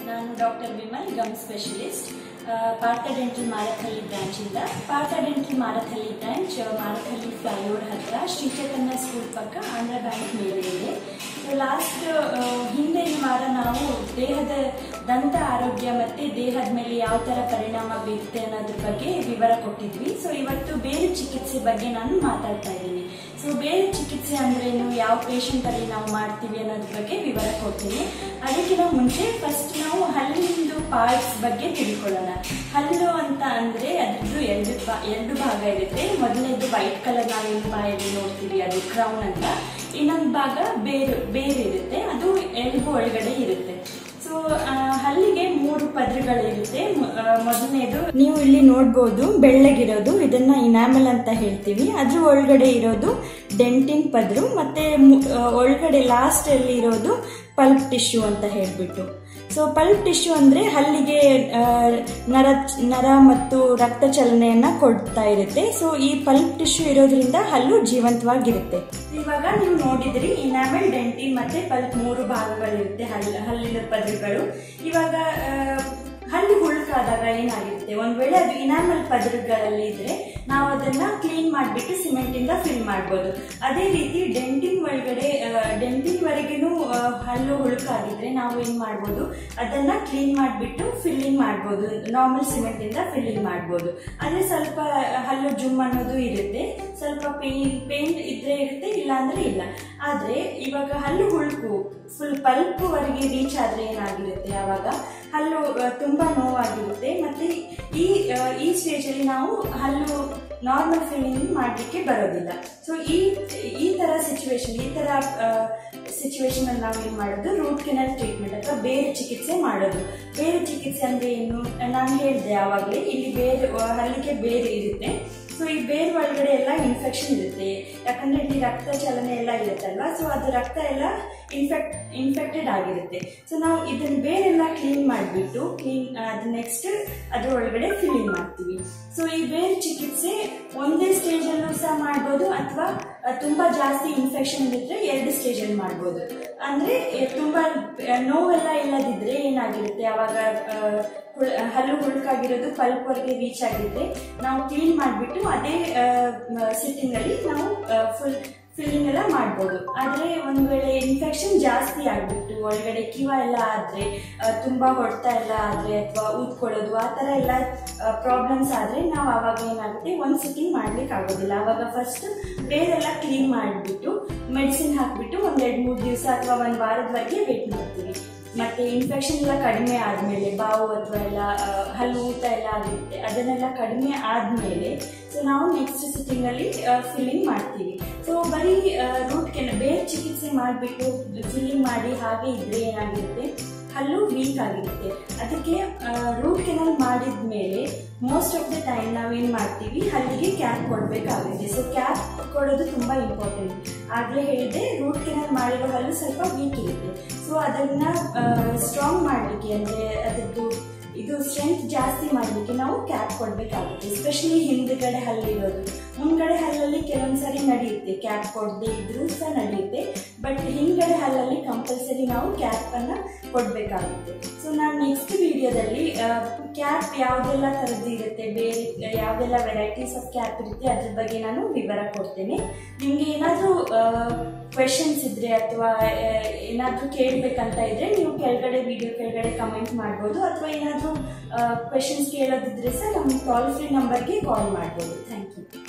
ನಾನು doctor Vimal gum specialist Partha dental Marathahalli ಬ್ರಾಂಚಿಂದ Partha dental Marathahalli branch Marathahalli flyover ಹತ್ರ ಶ್ರೀ ಚೈತನ್ಯ ಸ್ಕೂಲ್ ಪಕ್ಕ ಆಂಧ್ರ ಬ್ಯಾಂಕ್ ಮೇಲೆ ಇದೆ ಲಾಸ್ಟ್ ಹಿಂದಿನ ವಾರ ನಾವು ದೇಹದ ದಂತ ಆರೋಗ್ಯ ಮತ್ತೆ ದೇಹದ ಮೇಲೆ ಯಾವ ಥರ ಪರಿಣಾಮ ಬೀರುತ್ತೆ ಅನ್ನೋದ್ರ ಬಗ್ಗೆ ವಿವರ ಕೊಟ್ಟಿದ್ವಿ ಸೊ ಇವತ್ತು ಬೇರೆ ಚಿಕಿತ್ಸೆ ಬಗ್ಗೆ ನಾನು ಮಾತಾಡ್ತಾ ಇದ್ದೀನಿ ಸೊ ಬೇರೆ ಚಿಕಿತ್ಸೆ ಅಂದ್ರೇನು ಯಾವ ಪೇಷಂಟ್ ಅಲ್ಲಿ ನಾವು ಮಾಡ್ತೀವಿ ಅನ್ನೋದ್ರ ಬಗ್ಗೆ ವಿವರ ಕೊಡ್ತೀನಿ ಅದಕ್ಕಿಂತ ಮುಂಚೆ ಫಸ್ಟ್ ನಾವು ಹಲ್ಲಿಂದು ಪಾರ್ಟ್ಸ್ ಬಗ್ಗೆ ತಿಳ್ಕೊಳ್ಳೋಣ ಹಲ್ಲು ಅಂತ ಅಂದ್ರೆ ಅದ್ರದ್ದು ಎರಡು ಬಾ ಎರಡು ಭಾಗ ಇರುತ್ತೆ ಮೊದಲನೇದು ವೈಟ್ ಕಲರ್ ನಾವೇನು ಬಾಯಲ್ಲಿ ನೋಡ್ತೀವಿ ಅದು ಕ್ರೌನ್ ಅಂತ ಇನ್ನೊಂದು ಭಾಗ ಬೇರು ಬೇರೆ ಇರುತ್ತೆ ಅದು ಎಲ್ಬು ಒಳಗಡೆ ಇರುತ್ತೆ ಸೊ ಹಲ್ಲಿಗೆ ಮೂರು ಪದರಗಳಿರುತ್ತೆ ಮೊದಲನೇದು ನೀವು ಇಲ್ಲಿ ನೋಡ್ಬೋದು ಬೆಳ್ಳಗಿರೋದು ಇದನ್ನ ಇನಾಮಲ್ ಅಂತ ಹೇಳ್ತೀವಿ ಅದ್ರ ಒಳಗಡೆ ಇರೋದು ಡೆಂಟಿನ್ ಪದರು ಮತ್ತೆ ಮು- ಆ, ಒಳಗಡೆ ಲಾಸ್ಟ್ ಅಲ್ಲಿ ಇರೋದು ಪಲ್ಪ್ ಟಿಶ್ಯೂ ಅಂತ ಹೇಳ್ಬಿಟ್ಟು ಸೊ ಪಲ್ಪ್ ಟಿಶ್ಯೂ ಅಂದ್ರೆ ಹಲ್ಲಿಗೆ ಆ, ನರ ನರ ಮತ್ತು ರಕ್ತ ಚಲನೆಯನ್ನ ಕೊಡ್ತಾ ಇರುತ್ತೆ ಸೊ ಈ ಪಲ್ಪ್ ಟಿಶ್ಯೂ ಇರೋದ್ರಿಂದ ಹಲ್ಲು ಜೀವಂತವಾಗಿರುತ್ತೆ ಇವಾಗ ನೀವು ನೋಡಿದ್ರಿ ಇನಾಮೆಲ್ ಡೆಂಟಿನ್ ಮತ್ತೆ ಪಲ್ಪ್ ಮೂರು ಭಾಗಗಳಿರುತ್ತೆ ಹಲ್ಲು ಹಲ್ಲಿನ ಪದರಗಳು ಇವಾಗ ಆ, ಹಲ್ಲು ಹುಳುಕಾದಾಗ ಏನಾಗಿರುತ್ತೆ ಒಂದ್ ವೇಳೆ ಅದು ಇನಾಮಲ್ ಪದರಗಳಲ್ಲಿ ಇದ್ರೆ ನಾವು ಅದನ್ನ ಕ್ಲೀನ್ ಮಾಡಿಬಿಟ್ಟು ಸಿಮೆಂಟ್ ಇಂದ ಫಿಲ್ ಮಾಡ್ಬೋದು ಅದೇ ರೀತಿ ಡೆಂಟಿನ್ ಒಳಗಡೆ ಡೆಂಟಿನ್ ವರೆಗೆನೂ ಆ, ಹಲ್ಲು ಹುಳುಕಾಗಿದ್ರೆ ನಾವು ಏನ್ ಮಾಡ್ಬೋದು ಅದನ್ನ ಕ್ಲೀನ್ ಮಾಡಿಬಿಟ್ಟು ಫಿಲ್ಲಿಂಗ್ ಮಾಡ್ಬೋದು ನಾರ್ಮಲ್ ಸಿಮೆಂಟ್ ಇಂದ ಫಿಲ್ಲಿಂಗ್ ಮಾಡ್ಬೋದು ಆದ್ರೆ ಸ್ವಲ್ಪ ಹಲ್ಲು ಜುಮ್ ಅನ್ನೋದು ಇರುತ್ತೆ ಸ್ವಲ್ಪ ಪೇನ್ ಪೇನ್ ಇದ್ರೆ ಇರುತ್ತೆ ಇಲ್ಲ ಅಂದ್ರೆ ಇಲ್ಲ ಆದ್ರೆ ಇವಾಗ ಹಲ್ಲು ಹುಳುಕು ಫುಲ್ ಪಲ್ಪ್ ವರೆಗೆ ರೀಚ್ ಆದ್ರೆ ಏನಾಗಿರುತ್ತೆ ಆವಾಗ ಹಲ್ಲು ಆ, ತುಂಬಾ ನೋವಾಗಿರುತ್ತೆ ಮತ್ತೆ ಈ ಆ, ಈ ಸ್ಟೇಜ್ ಅಲ್ಲಿ ನಾವು ಹಲ್ಲು ನಾರ್ಮಲ್ ಫೀಲಿಂಗ್ ಮಾಡ್ಲಿಕ್ಕೆ ಬರೋದಿಲ್ಲ ಸೊ ಈ ಈ ತರ ಸಿಚುವೇಶನ್ ಈ ತರ ಸಿಚುವೇಶನ್ ಅಲ್ಲಿ ನಾವು ಏನ್ ಮಾಡೋದು ರೂಟ್ ಕೆನಲ್ ಟ್ರೀಟ್ಮೆಂಟ್ ಅಥವಾ ಬೇರೆ ಚಿಕಿತ್ಸೆ ಮಾಡೋದು ಬೇರೆ ಚಿಕಿತ್ಸೆ ಅಂದ್ರೆ ಏನು ನಾನು ಹೇಳಿದೆ ಆವಾಗಲೇ ಇಲ್ಲಿ ಬೇರೆ ಆ, ಹಲ್ಲಿಗೆ ಬೇರೆ ಇರುತ್ತೆ ಸೊ ಈ ಬೇರ್ ಒಳಗಡೆ ಎಲ್ಲ ಇನ್ಫೆಕ್ಷನ್ ಇರುತ್ತೆ ಯಾಕಂದ್ರೆ ಇಲ್ಲಿ ರಕ್ತ ಚಲನೆ ಎಲ್ಲ ಇರುತ್ತಲ್ವಾ ಸೊ ಅದು ರಕ್ತ ಎಲ್ಲ ಇನ್ಫೆಕ್ಟ್ ಇನ್ಫೆಕ್ಟೆಡ್ ಆಗಿರುತ್ತೆ ಸೊ ನಾವು ಇದನ್ನ ಬೇರೆಲ್ಲ ಕ್ಲೀನ್ ಮಾಡಿಬಿಟ್ಟು ಕ್ಲೀನ್ ಅದು ನೆಕ್ಸ್ಟ್ ಅದ್ರ ಒಳಗಡೆ ಫಿಲ್ಲಿಂಗ್ ಮಾಡ್ತೀವಿ ಸೊ ಈ ಬೇರೆ ಚಿಕಿತ್ಸೆ ಒಂದೇ ಸ್ಟೇಜ್ ಅಲ್ಲೂ ಸಹ ಮಾಡ್ಬೋದು ಅಥವಾ ತುಂಬಾ ಜಾಸ್ತಿ ಇನ್ಫೆಕ್ಷನ್ ಇದ್ರೆ ಎರಡು ಸ್ಟೇಜ್ ಅಲ್ಲಿ ಮಾಡ್ಬೋದು ಅಂದ್ರೆ ಎ, ತುಂಬಾ ಆ, ನೋವೆಲ್ಲ ಇಲ್ಲದಿದ್ರೆ ಏನಾಗಿರುತ್ತೆ ಅವಾಗ ಆ, ಹುಳ- ಹಲ್ಲು ಹುಳುಕಾಗಿರೋದು ಪಲ್ಪ್ ವರೆಗೆ ರೀಚ್ ಆಗಿದ್ರೆ ನಾವು ಕ್ಲೀನ್ ಮಾಡಿಬಿಟ್ಟು ಅದೇ ಸಿಟ್ಟಿಂಗ್ ಅಲ್ಲಿ ನಾವು ಫುಲ್ ಫಿಲ್ಲಿಂಗ್ ಎಲ್ಲ ಮಾಡ್ಬೋದು ಆದ್ರೆ ಒಂದ್ ವೇಳೆ ಇನ್ಫೆಕ್ಷನ್ ಜಾಸ್ತಿ ಆಗ್ಬಿಟ್ಟು ಒಳಗಡೆ ಕಿವ ಎಲ್ಲ ಆದ್ರೆ ಆ, ತುಂಬಾ ಹೊಡ್ತಾ ಎಲ್ಲ ಆದ್ರೆ ಅಥವಾ ಊದ್ಕೊಳ್ಳೋದು ಆ ತರ ಎಲ್ಲ ಪ್ರಾಬ್ಲಮ್ಸ್ ಆದ್ರೆ ನಾವು ಅವಾಗ ಏನಾಗುತ್ತೆ ಒಂದ್ ಸಿಟ್ಟಿಂಗ್ ಮಾಡ್ಲಿಕ್ಕೆ ಆಗೋದಿಲ್ಲ ಅವಾಗ ಫಸ್ಟ್ ಬೇರೆಲ್ಲ ಕ್ಲೀನ್ ಮಾಡಿಬಿಟ್ಟು ಮೆಡಿಸಿನ್ ಹಾಕ್ಬಿಟ್ಟು ಒಂದ್ ಎರಡ್ ಮೂರ್ ದಿವಸ ಅಥವಾ ಒಂದ್ ವಾರದವರೆಗೆ ವೇಟ್ ಮಾಡ್ತೀವಿ ಮತ್ತೆ ಇನ್ಫೆಕ್ಷನ್ ಎಲ್ಲ ಕಡಿಮೆ ಆದ್ಮೇಲೆ ಬಾವು ಅಥವಾ ಎಲ್ಲ ಆ, ಹಲ್ಲು ಊತ ಎಲ್ಲ ಆಗಿರುತ್ತೆ ಅದನ್ನೆಲ್ಲ ಕಡಿಮೆ ಆದ್ಮೇಲೆ ಸೊ ನಾವು ನೆಕ್ಸ್ಟ್ ಸಿಟ್ಟಿಂಗ್ ಅಲ್ಲಿ ಫಿಲ್ಲಿಂಗ್ ಮಾಡ್ತೀವಿ ಸೊ ಬರೀ ರೂಟ್ ಕೆನ ಬೇರೆ ಚಿಕಿತ್ಸೆ ಮಾಡಿಬಿಟ್ಟು ಫಿಲ್ಲಿಂಗ್ ಮಾಡಿ ಹಾಗೆ ಇದ್ರೆ ಏನಾಗಿರುತ್ತೆ ಹಲ್ಲು ವೀಕ್ ಆಗಿರುತ್ತೆ ಅದಕ್ಕೆ ರೂಟ್ ಕೆನಲ್ ಮಾಡಿದ್ಮೇಲೆ ಮೋಸ್ಟ್ ಆಫ್ ದ ಟೈಮ್ ನಾವೇನ್ ಮಾಡ್ತೀವಿ ಹಲ್ಲಿಗೆ ಕ್ಯಾಪ್ ಕೊಡಬೇಕಾಗುತ್ತೆ ಸೊ ಕ್ಯಾಪ್ ಕೊಡೋದು ತುಂಬಾ ಇಂಪಾರ್ಟೆಂಟ್ ಆಗ್ಲೇ ಹೇಳಿದೆ ರೂಟ್ ಕೆನಲ್ ಮಾಡಿರೋ ಹಲ್ಲು ಸ್ವಲ್ಪ ವೀಕ್ ಇರುತ್ತೆ ಸೊ ಅದನ್ನ ಸ್ಟ್ರಾಂಗ್ ಮಾಡಲಿಕ್ಕೆ ಅಂದ್ರೆ ಅದರದ್ದು ಇದು ಸ್ಟ್ರೆಂತ್ ಜಾಸ್ತಿ ಮಾಡಲಿಕ್ಕೆ ನಾವು ಕ್ಯಾಪ್ ಕೊಡಬೇಕಾಗುತ್ತೆ ಎಸ್ಪೆಷಲಿ ಹಿಂದ್ಗಡೆ ಹಲ್ಲಿರೋದು ಮುಂದ್ಗಡೆ ಹಲ್ಲಲ್ಲಿ ಕೆಲವೊಂದ್ಸರಿ ನಡೆಯುತ್ತೆ ಕ್ಯಾಪ್ ಕೊಡದೆ ಇದ್ರೂ ಸಹ ನಡೆಯುತ್ತೆ ಬಟ್ ಹಿಂದ್ಗಡೆ ಹಲ್ಲಲ್ಲಿ ಕಂಪಲ್ಸರಿ ನಾವು ಕ್ಯಾಪ್ ಅನ್ನ ಕೊಡಬೇಕಾಗುತ್ತೆ ಸೊ ನಾನು ನೆಕ್ಸ್ಟ್ ವಿಡಿಯೋದಲ್ಲಿ ಕ್ಯಾಪ್ ಯಾವುದೆಲ್ಲ ಥರದ್ದು ಇರುತ್ತೆ ಬೇರೆ ಯಾವುದೆಲ್ಲ ವೆರೈಟೀಸ್ ಆಫ್ ಕ್ಯಾಪ್ ಇರುತ್ತೆ ಅದ್ರ ಬಗ್ಗೆ ನಾನು ವಿವರ ಕೊಡ್ತೇನೆ ನಿಮಗೆ ಏನಾದರೂ ಕ್ವೆಶನ್ಸ್ ಇದ್ರೆ ಅಥವಾ ಏನಾದರೂ ಕೇಳಬೇಕಂತ ಇದ್ರೆ ನೀವು ಕೆಳಗಡೆ ವಿಡಿಯೋ ಕೆಳಗಡೆ ಕಮೆಂಟ್ ಮಾಡ್ಬೋದು ಅಥವಾ ಏನಾದರೂ ಕ್ವೆಶನ್ಸ್ ಕೇಳೋದಿದ್ರೆ ಸಹ ನಮ್ಮ ಕಾಲ್ ಫ್ರೀ ನಂಬರ್ಗೆ ಕಾಲ್ ಮಾಡ್ಬೋದು ಥ್ಯಾಂಕ್ ಯು